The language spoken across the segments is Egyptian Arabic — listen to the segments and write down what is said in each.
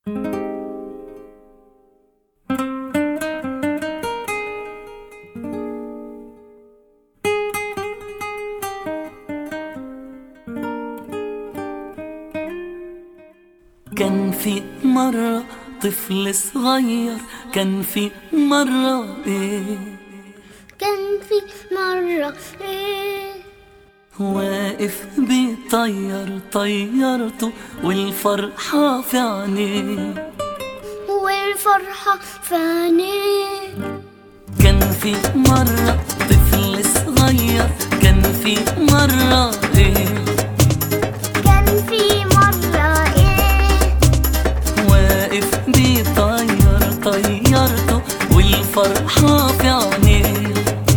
كان في مرة طفل صغير كان في مرة ايه كان في مرة إيه واقف بيطير طيرته والفرحة في عينيه والفرحة في عينيه كان في مرة طفل صغير كان في مرة ايه كان في مرة إيه واقف بيطير طيرته والفرحة في عينيه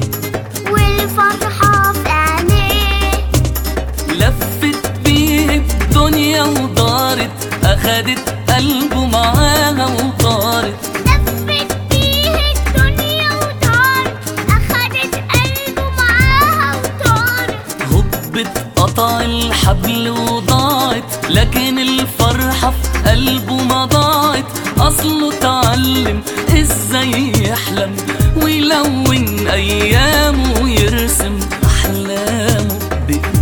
والفرحة في عينيه لفت بيه الدنيا ودارت اخدت قلبه معاها وطارت لفت بيه الدنيا وطارت أخدت قلبه معاها وطارت هبت قطع الحبل وضاعت لكن الفرحة في قلبه ما ضاعت أصله اتعلم ازاي يحلم ويلون أيامه ويرسم أحلامه بإيده